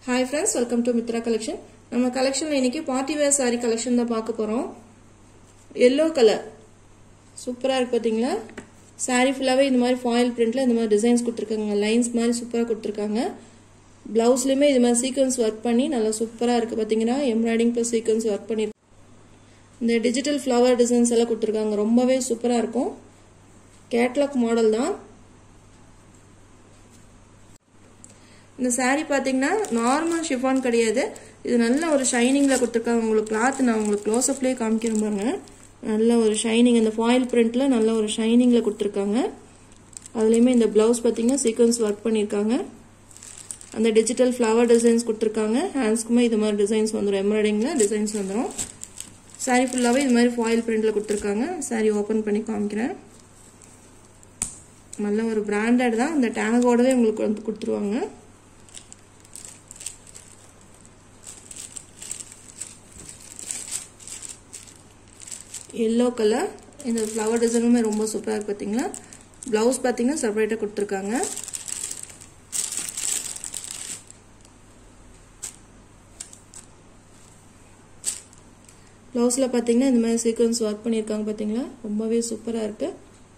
hi friends welcome to Mitra collection நம்ம கலெக்ஷனில் இன்னைக்கு பார்ட்டி வேர் சாரி கலெக்ஷன் தான் பார்க்க போகிறோம் எல்லோ கலர் சூப்பராக இருக்கு பார்த்தீங்களா சாரி ஃபுல்லாகவே இந்த மாதிரி ஃபாயில் பிரிண்டில் இந்த மாதிரி டிசைன்ஸ் கொடுத்துருக்காங்க லைன்ஸ் மாதிரி சூப்பராக கொடுத்துருக்காங்க ப்ளவுஸ்லையுமே இது மாதிரி சீக்வன்ஸ் ஒர்க் பண்ணி நல்லா சூப்பராக இருக்குது பார்த்தீங்கன்னா எம்ப்ராய்டிங் ப்ளஸ் சீக்வன்ஸ் ஒர்க் பண்ணி இந்த டிஜிட்டல் ஃப்ளவர் டிசைன்ஸ் எல்லாம் கொடுத்துருக்காங்க ரொம்பவே சூப்பராக இருக்கும் கேட்லாக் மாடல் தான் இந்த saree பார்த்தீங்கன்னா நார்மல் ஷிஃபான் கிடையாது இது நல்ல ஒரு ஷைனிங்கில் கொடுத்துருக்காங்க உங்களுக்கு கிளாத் நான் உங்களுக்கு க்ளோஸ்அப்லேயே காமிக்கிறேன் பாருங்க நல்ல ஒரு ஷைனிங் இந்த ஃபாயில் பிரிண்ட்டில் நல்ல ஒரு ஷைனிங்கில் கொடுத்துருக்காங்க அதுலேயுமே இந்த ப்ளவுஸ் பார்த்தீங்கன்னா சீக்வன்ஸ் ஒர்க் பண்ணியிருக்காங்க அந்த டிஜிட்டல் ஃப்ளவர் டிசைன்ஸ் கொடுத்துருக்காங்க ஹேண்ட்ஸ்க்குமே இது மாதிரி டிசைன்ஸ் வந்துடும் எம்ப்ராய்டிங்கில் டிசைன்ஸ் வந்துடும் சாரீ ஃபுல்லாகவே இது மாதிரி ஃபாயில் பிரிண்டில் கொடுத்துருக்காங்க சாரீ ஓப்பன் பண்ணி காமிக்கிறேன் நல்ல ஒரு பிராண்டட் தான் இந்த டேங்கோடவே உங்களுக்கு வந்து கொடுத்துருவாங்க எல்லோ கலர் இந்த ஃப்ளவர் டிசைனுமே ரொம்ப சூப்பராக இருக்கு பார்த்தீங்களா ப்ளவுஸ் பார்த்தீங்கன்னா செப்பரேட்டாக கொடுத்துருக்காங்க ப்ளவுஸில் பார்த்தீங்கன்னா இந்த மாதிரி சீக்வன்ஸ் ஒர்க் பண்ணியிருக்காங்க பார்த்தீங்களா ரொம்பவே சூப்பராக இருக்குது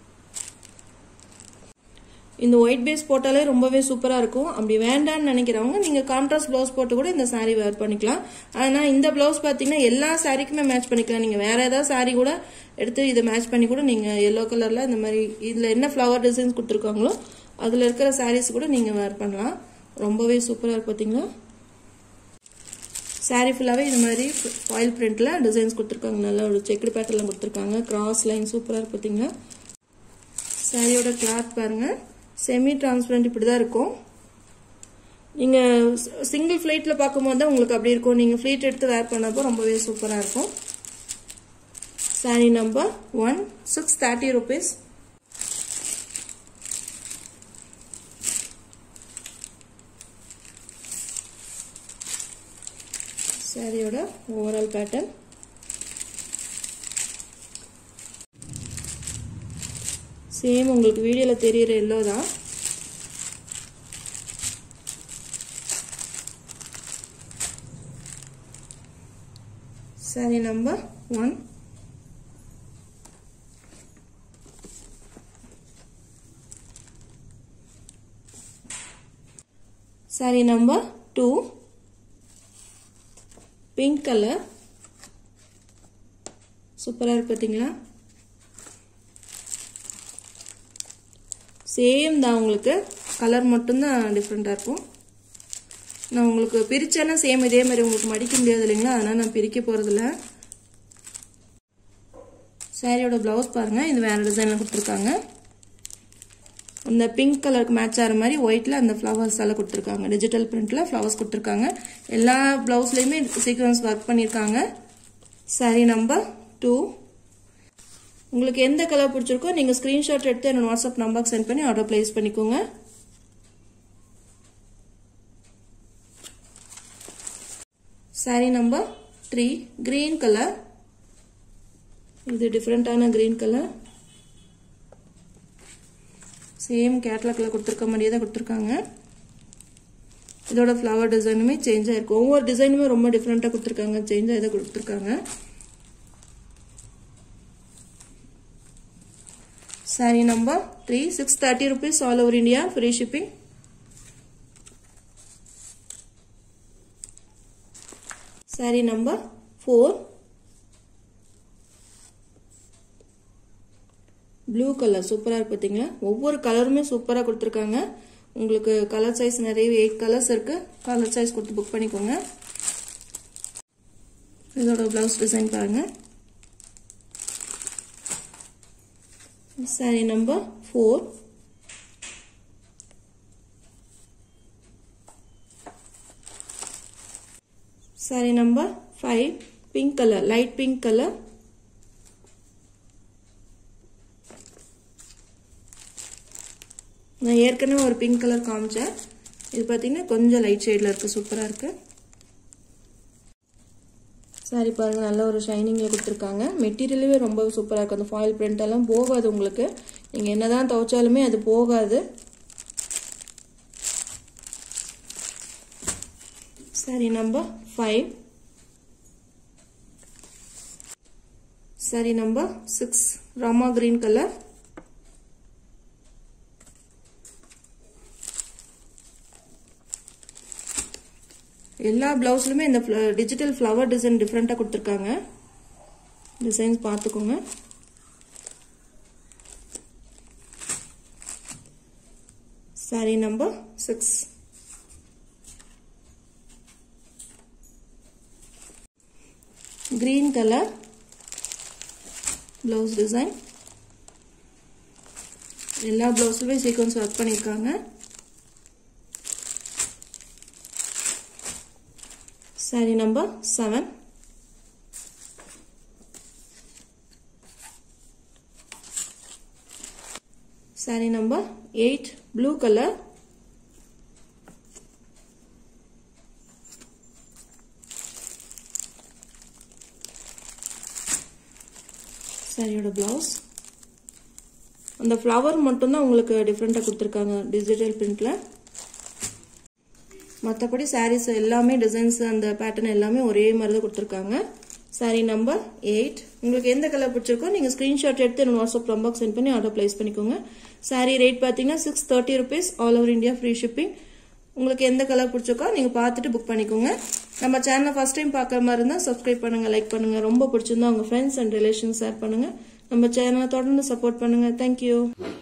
இந்த ஒயிட் பேஸ் போட்டாலே ரொம்பவே சூப்பராக இருக்கும் அப்படி வேண்டாம்னு நினைக்கிறவங்க நீங்கள் கான்ட்ராஸ்ட் ப்ளவுஸ் போட்டு கூட இந்த சாரீ வேர் பண்ணிக்கலாம் ஆனால் இந்த ப்ளவுஸ் பார்த்தீங்கன்னா எல்லா சாரீக்குமே மேட்ச் பண்ணிக்கலாம் நீங்கள் வேற ஏதாவது சாரீ கூட எடுத்து இதை மேட்ச் பண்ணி கூட நீங்கள் எல்லோ கலரில் இந்த மாதிரி இதில் என்ன ஃப்ளவர் டிசைன்ஸ் கொடுத்துருக்காங்களோ அதில் இருக்கிற சாரீஸ் கூட நீங்கள் வேர் பண்ணலாம் ரொம்பவே சூப்பராக இருக்கு பார்த்தீங்களா சாரீ ஃபுல்லாகவே இது மாதிரி ஃபாயில் பிரிண்டில் டிசைன்ஸ் கொடுத்துருக்காங்க நல்ல ஒரு செக்குடு பேட்டர்லாம் கொடுத்துருக்காங்க கிராஸ் லைன் சூப்பராக இருக்கு பார்த்தீங்களா சாரியோட கிளாத் பாருங்கள் செமி டிரான்ஸ்பரண்ட் இப்படி தான் இருக்கும் நீங்கள் சிங்கிள் ஃப்ளைட்டில் பார்க்கும்போது தான் உங்களுக்கு அப்படி இருக்கும் நீங்கள் ஃப்ளைட் எடுத்து வேர் பண்ணப்போ ரொம்பவே சூப்பராக இருக்கும் sari number one six thirty rupees சாரியோட ஓவரால் பேட்டர்ன் சேம் உங்களுக்கு வீடியோவில் தெரிகிற எல்லோ தான் sari number one sari number two pink colour சூப்பராக இருக்கு பார்த்தீங்களா சேம் தான் உங்களுக்கு கலர் மட்டும்தான் டிஃப்ரெண்ட்டாக இருக்கும் நான் உங்களுக்கு பிரிச்சேன்னா சேம் இதே மாதிரி உங்களுக்கு மடிக்க முடியாது இல்லைங்களா அதனால் நான் பிரிக்க போகிறதில்ல சாரியோட ப்ளவுஸ் பாருங்கள் இது வேறு டிசைனில் கொடுத்துருக்காங்க இந்த பிங்க் கலருக்கு மேட்ச் ஆகிற மாதிரி ஒயிட்டில் அந்த ஃப்ளவர்ஸ் எல்லாம் கொடுத்துருக்காங்க டிஜிட்டல் பிரிண்டில் ஃப்ளவர்ஸ் கொடுத்துருக்காங்க எல்லா ப்ளவுஸ்லேயுமே சீக்வன்ஸ் ஒர்க் பண்ணியிருக்காங்க சாரி நம்பர் டூ உங்களுக்கு எந்த கலர் பிடிச்சிருக்கோ நீங்கள் ஸ்க்ரீன்ஷாட் எடுத்து என்னோட வாட்ஸ்அப் நம்பருக்கு சென்ட் பண்ணி ஆர்டர் பிளேஸ் பண்ணிக்கோங்க sari number three green colour இது டிஃப்ரெண்ட்டான கிரீன் கலர் சேம் கேட்லாக்ல கொடுத்துருக்க மாதிரியே தான் கொடுத்துருக்காங்க இதோட ஃப்ளவர் டிசைனுமே சேஞ்ச் ஆயிருக்கு ஒவ்வொரு டிசைனுமே ரொம்ப டிஃப்ரெண்ட்டாக கொடுத்துருக்காங்க சேஞ்ச் ஆகி தான் கொடுத்துருக்காங்க saree number 3 630 rupees all over India free shipping saree number 4 blue colour சூப்பராக இருக்கு பார்த்தீங்களா ஒவ்வொரு கலருமே சூப்பராக கொடுத்துருக்காங்க உங்களுக்கு கலர் சைஸ் நிறைய எயிட் கலர்ஸ் இருக்கு கலர் சைஸ் கொடுத்து புக் பண்ணிக்கோங்க இதோட ப்ளவுஸ் டிசைன் பாருங்கள் saree number 4 saree number 5 pink color light pink color நான் ஏற்கனவே ஒரு பிங்க் கலர் காமிச்சேன் இது பார்த்தீங்கன்னா கொஞ்சம் லைட் ஷேடில் இருக்குது சூப்பராக இருக்குது சாரி பாருங்க நல்ல ஒரு ஷைனிங்கில் கொடுத்துருக்காங்க மெட்டீரியலுமே ரொம்ப சூப்பராக இருக்கும் அந்த ஃபாயில் பிரிண்ட் எல்லாம் போகாது உங்களுக்கு நீங்கள் என்னதான் துவைச்சாலுமே அது போகாது saree number 5 saree number 6 rama green color எல்லா பிளவுஸ்லுமே இந்த டிஜிட்டல் ஃப்ளவர் டிசைன் டிஃப்ரெண்ட்டாக கொடுத்துருக்காங்க டிசைன்ஸ் பார்த்துக்கோங்க saree number 6 green color blouse design எல்லா பிளவுஸ்லுமே சீக்வன்ஸ் ஒர்க் பண்ணியிருக்காங்க saree number 7 saree number 8 blue color சாரியோட பிளவுஸ் அந்த ஃப்ளவர் மட்டும்தான் உங்களுக்கு டிஃப்ரெண்ட்டாக கொடுத்துருக்காங்க டிஜிட்டல் பிரிண்டில் மற்றபடி சாரீஸ் எல்லாமே டிசைன்ஸ் அந்த பேட்டர்ன் எல்லாமே ஒரே மாதிரி தான் கொடுத்துருக்காங்க சாரீ நம்பர் எயிட் உங்களுக்கு எந்த கலர் பிடிச்சிருக்கோ நீங்கள் ஸ்க்ரீன்ஷாட் எடுத்து என்னோட வாட்ஸ்அப் நம்பர் சென்ட் பண்ணி ஆர்டர் ப்ளேஸ் பண்ணிக்கோங்க சாரீ ரேட் பார்த்தீங்கன்னா six thirty rupees all over India free shipping உங்களுக்கு எந்த கலர் பிடிச்சிருக்கோ நீங்கள் பார்த்துட்டு புக் பண்ணிக்கோங்க நம்ம சேனலை ஃபஸ்ட் டைம் பார்க்குற மாதிரி இருந்தால் சப்ஸ்கிரைப் பண்ணுங்கள் லைக் பண்ணுங்கள் ரொம்ப பிடிச்சிருந்தா உங்கள் ஃப்ரெண்ட்ஸ் அண்ட் ரிலேஷன்ஸ் ஷேர் பண்ணுங்கள் நம்ம சேனலை தொடர்ந்து சப்போர்ட் பண்ணுங்கள் தேங்க்யூ